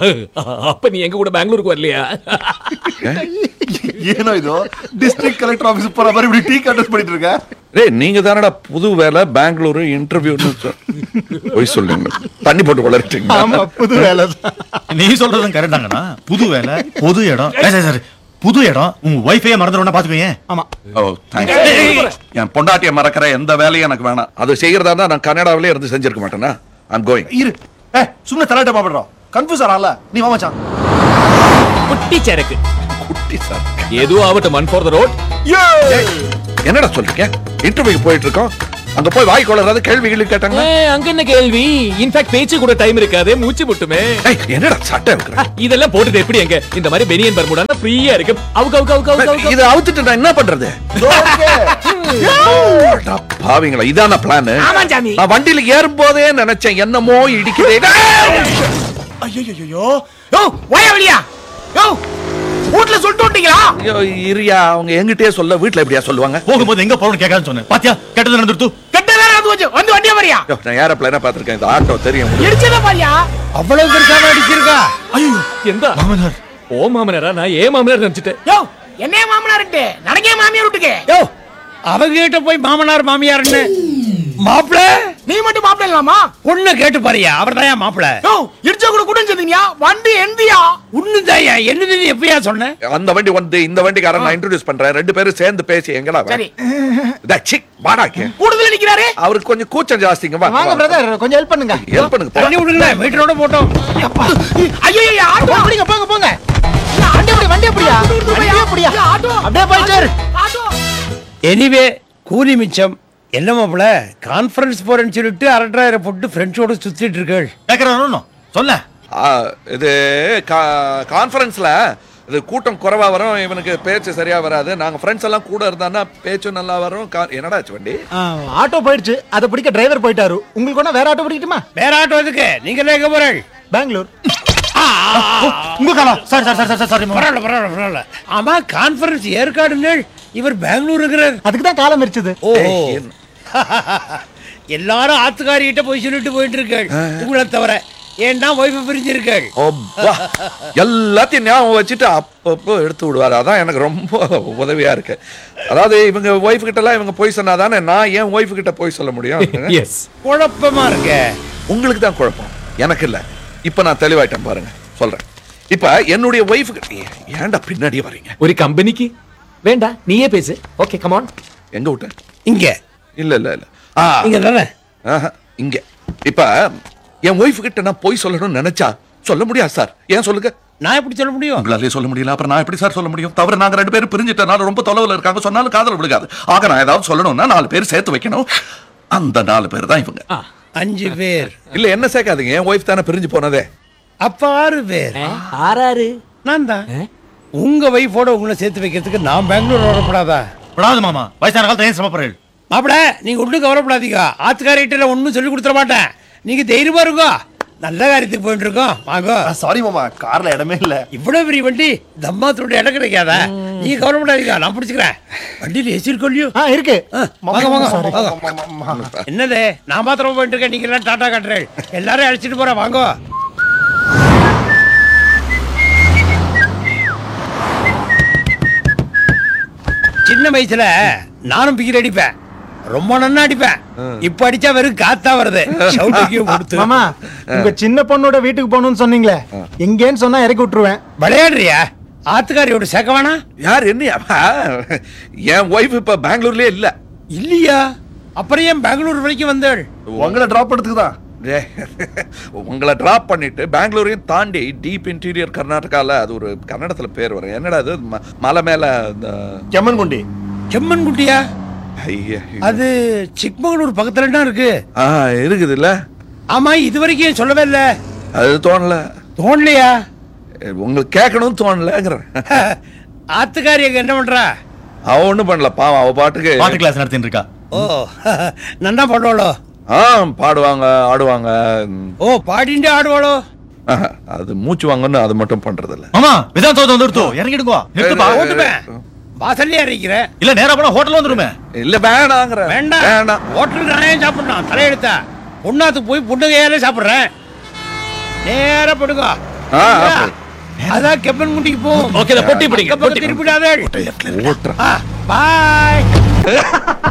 அப்ப நீ எங்க கூட பெங்களூருக்கு வரலையா ಏನೋ ಇದು ಡಿಸ್ಟ್ರಿಕ್ಟ್ ಕಲೆಕ್ಟರ್ ಆಫೀಸ್ ಪರ ಬರೀ ಬಿಡಿ ಟೀ ಕಂಟೆಸ್ಟ್ பண்ணிட்டு இருக்க டேய் நீங்க தானடா புது வேலை பெங்களூரு இன்டர்வியூன்னு போய் சொல்லுங்க தண்ணி போட்டு வளர்ட்டீங்க ஆமா புது வேலை நீ சொல்றதும் கரெக்ட் தாங்கண்ணா புது வேலை புது இடம் ஏய், சரி, சரி புது இடம் உங்க ஒய்ஃபையே மறந்துடும்னா பாத்துக்கோங்க ஆமா ஓ தேங்க்ஸ் என் பொண்டாட்டியை மறக்கிற எந்த வேலையும் எனக்கு வேணாம் அது செய்யறதா இருந்தா நான் கனடாவிலே இருந்து செஞ்சிருக்க மாட்டேனா ஐம் கோயிங் இரு ஏ சும்ನೆ ತಲಾಟೆ ಮಾಡ್ಬಿಡ್ರೋ ಕನ್ಫ್ಯೂಸ್ ಆಗಲ್ಲ ನೀ ವಾ ಮಚಾನ್ குட்டி சரக்கு குட்டி சார் எதுவும் ஆகட்டும் மன் ஃபார் த ரோட் என்னடா சொல்றீங்க இன்டர்வியூக்கு போயிட்டு இருக்கோம் அங்க போய் வாய் கொள்ளறது கேள்விகள் கேட்டாங்க அங்க என்ன கேள்வி இன்ஃபேக்ட் பேச்சு கூட டைம் இருக்காது மூச்சு முட்டுமே ஏய், என்னடா சட்டை இருக்கிற ஆ, இதெல்லாம் போட்டுட்டு எப்படி எங்க இந்த மாதிரி பெனியன் பர்முடானா ஃப்ரீயா இருக்கு அவுக்கு அவுக்கு அவுக்கு அவுக்கு அவுக்கு இதை அவுத்துட்டு நான் என்ன பண்றது அடா பாவிங்களா இதான பிளான் ஆமா சாமி நான் வண்டியில ஏறும் போதே நினைச்சேன் என்னமோ இடிக்குதே ಅಯ್ಯಯ್ಯೋ யோ வாயா வெளியா யோ வீட்ல சொல்லிட்டு விட்டீங்களா ஐயோ, இருயா அவங்க எங்கிட்டயே சொல்ல வீட்ல எப்படியா சொல்லுவாங்க போகும்போது எங்க போறோம்னு கேட்காதுன்னு சொன்னேன் பாத்தியா கெட்டது நடந்துருத்து கெட்ட வேற அது வந்து வந்து வண்டியா வரியா ஐயோ, நான் ஏரோப்ளேனா பாத்திருக்கேன் இந்த ஆட்டோ தெரியும் உங்களுக்கு. இடிச்சத பாரியா அவ்வளவு பெருசாக அடிச்சிருக்கா ஐயோ எந்த மாமனார் ஓ மாமனாரா நான் ஏன் மாமனார் நினைச்சிட்டேன் யோ என்னைய மாமனார்ட்டு நடக்கே மாமியார் வீட்டுக்கு யோ அவங்க கிட்ட போய் மாமனார் மாமியார்னு மாப்பிள நீ மட்டும் மாப்பிள்ள இல்லாமா பொண்ணு கேட்டு பாரியா அவர் தாயா மாப்பிள யோ இடிச்ச கூட கூட செஞ்சீங்க வண்டி எந்தியா உன்னு தாயா என்னது நீ எப்பயா சொன்ன அந்த வண்டி வந்து இந்த வண்டிக்காரன் நான் இன்ட்ரோடியூஸ் பண்றேன் ரெண்டு பேரும் சேர்ந்து பேசி எங்கடா சரி இதா, சிக், வாடாக்கு கூடுதல நிக்கிறாரு அவருக்கு கொஞ்சம் கூச்சம் ஜாஸ்திங்க வா வாங்க பிரதர் கொஞ்சம் ஹெல்ப் பண்ணுங்க ஹெல்ப் பண்ணுங்க போ. தண்ணி விடுங்களேன் மீட்டரோட போட்டோம் ஐயோ ஆட்டோ அப்படிங்க போங்க போங்க இல்ல, வண்டி எப்படி வண்டி எப்படியா ஆட்டோ விட்டு போயா? வண்டி எப்படியா இல்ல, ஆட்டோ அப்படியே போயிட்டே இரு ஆட்டோ எனிவே கூலி மிச்சம் என்ன மாப்பிள கான்ஃபரன்ஸ் போறேன்னு சொல்லிட்டு அரட்டாயிரம் போட்டு ஃப்ரெண்ட்ஸோட சுத்திட்டு இருக்கள் கேட்கறானோ சொல்ல ஆ, இது கான்ஃபரன்ஸ்ல இது கூட்டம் குறைவா வரும் இவனுக்கு பேச்சு சரியா வராது நாங்க ஃப்ரெண்ட்ஸ் எல்லாம் கூட இருந்தான்னா பேச்சும் நல்லா வரும் கா- என்னடா ஆச்சு வண்டி ஆட்டோ போயிடுச்சு அதை பிடிக்க டிரைவர் போயிட்டாரு உங்களுக்கு ஒண்ணா வேற ஆட்டோ பிடிக்கட்டுமா வேற ஆட்டோ எதுக்கு நீங்க எங்க போறேன் பெங்களூர் உங்க காலா sorry sorry sorry sorry sorry பரவாயில்ல பரவாயில்ல பரவாயில்ல ஆமா கான்ஃபரன்ஸ் ஏற்காடுங்க இவர் பெங்களூர் இருக்கிறார் அதுக்கு தான் காலம் எரிச்சது ஓஹோ எல்லாரும் ஆத்துக்காரிகிட்ட போய் சொல்லிட்டு போயிட்டு இருக்காள் உங்களை தவிர ஏன்னா ஒய்ஃபை பிரிஞ்சிருக்காள் அப்பா, எல்லாத்தையும் ஞாபகம் வச்சுட்டு அப்பப்போ எடுத்து விடுவாரு அதான் எனக்கு ரொம்ப உதவியா இருக்கு அதாவது இவங்க ஒய்ஃப் கிட்ட எல்லாம் இவங்க போய் சொன்னாதானே நான் ஏன் ஒய்ஃப் கிட்ட போய் சொல்ல முடியும் எஸ் குழப்பமா இருக்க உங்களுக்கு தான் குழப்பம் எனக்கு இல்ல இப்ப நான் தெளிவாயிட்டேன் பாருங்க சொல்றேன் இப்ப என்னுடைய ஒய்ஃப் ஏன்டா பின்னாடியே வர்றீங்க ஒரு கம்பெனிக்கு வேண்டா நீயே பேசு ஓகே கமான் எங்க விட்டேன் இங்க இல்ல இல்ல இல்ல ஆ, இங்க தானே ஆஹா, இங்க இப்ப என் ஒய்ஃப் கிட்ட நான் போய் சொல்லணும்னு நினைச்சா சொல்ல முடியாது சார் ஏன் சொல்லுங்க நான் எப்படி சொல்ல முடியும் உங்களாலே சொல்ல முடியல அப்புறம் நான் எப்படி சார் சொல்ல முடியும் தவிர நாங்க ரெண்டு பேரும் பிரிஞ்சிட்டனால ரொம்ப தொலைவில் இருக்காங்க சொன்னாலும் காதல் விழுகாது ஆக நான் ஏதாவது சொல்லணும்னா நாலு பேர் சேர்த்து வைக்கணும் அந்த நாலு பேர் தான் இவங்க அஞ்சு பேர் இல்ல என்ன சேர்க்காதீங்க என் ஒய்ஃப் தானே பிரிஞ்சு போனதே அப்ப ஆறு பேர் ஆறாரு நான் தான் உங்க வைஃபோட உங்களை சேர்த்து வைக்கிறதுக்கு நான் பெங்களூர் வரப்படாதா படாது மாமா வயசான காலத்துல ஏன் சிரமப்படுறேன் மாப்பிள நீங்க ஒன்றும் கவலைப்படாதீங்க ஆத்துக்காரிட்ட ஒன்றும் சொல்லி கொடுத்துட மாட்டேன் நீங்க தைரியமா இருக்கோ நல்ல காரியத்துக்கு போயிட்டு இருக்கோம் வாங்க சாரி மாமா கார்ல இடமே இல்ல இவ்வளவு பெரிய வண்டி தம்மாத்தோட இடம் கிடைக்காதா நீங்க கவலைப்படாதீங்க நான் பிடிச்சிக்கிறேன் வண்டியில் ஏசி இருக்கோ இல்லையோ ஆ இருக்கு ஆ, வாங்க வாங்க வாங்க என்னது நான் மாத்திரம் போயிட்டு இருக்கேன் நீங்க எல்லாம் டாடா காட்டுறேன் எல்லாரும் அழைச்சிட்டு போறேன் வாங்க சின்ன வயசுல நானும் பிகிர் அடிப்பேன் ரொம்ப நன்னா அடிப்பேன் இப்ப அடிச்சா வெறும் காத்தா வருது ஷவுட்டுக்கும் கொடுத்து மாமா உங்க சின்ன பொண்ணோட வீட்டுக்கு போகணும்னு சொன்னீங்களே எங்கேன்னு சொன்னா இறக்கி விட்டுருவேன் விளையாடுறியா ஆத்துக்காரியோட சேர்க்க வேணா யார் என்ன என் ஒய்ஃப் இப்ப பெங்களூர்லயே இல்ல இல்லையா அப்புறம் ஏன் பெங்களூர் வரைக்கும் வந்தாள் உங்களை டிராப் எடுத்துக்கு தான் டேய், உங்களை டிராப் பண்ணிட்டு பெங்களூரையும் தாண்டி டீப் இன்டீரியர் கர்நாடகால அது ஒரு கன்னடத்துல பேர் வரும் என்னடா அது ம- மலை மேல இந்த கெம்மன்குண்டி செம்மன் குட்டியா ஐய, அது சிக்மங்களூர் பக்கத்துல தான் இருக்கு ஆ இருக்குது இல்ல ஆமா இது வரைக்கும் ஏன் சொல்லவே இல்ல அது தோணல தோணலையா உங்களுக்கு கேட்கணும் தோணலங்கிறேன் ஆத்துக்காரி அங்க என்ன பண்றா அவ ஒண்ணும் பண்ணல பாவம் அவ பாட்டுக்கு பாட்டு கிளாஸ் நடத்தின்னு இருக்கா ஓ நன்னா பண்ணுவாளோ ஆ பாடுவாங்க ஆடுவாங்க ம், ஓ பாடிண்டே ஆடுவாளோ ஆஹா, அது மூச்சு வாங்கன்னு அது மட்டும் பண்றது இல்ல மாமா விதான் தோத்து வந்துருத்தோ இறங்கிடுங்கோ நிறுத்துப்பா ஓட்டுவேன் வாசல்லே அறிக்கிறேன் இல்ல நேரா போனா ஹோட்டல் வந்துருமே இல்ல வேணாங்கிற வேண்டாம் வேண்டாம் ஹோட்டலுக்கு நான் ஏன் சாப்பிடணும் தலையெடுத்தா பொண்ணாத்துக்கு போய் பொண்ணுகையாலே சாப்பிடுறேன் நேரா படுங்க ஆ, அப்படி. அதான் கெப்பன் குண்டிக்கு போகும் ஓகே பொட்டி பிடிங்க பக்கம் பொட்டி திருப்பிடாதே ஓட்டுறேன் பாய்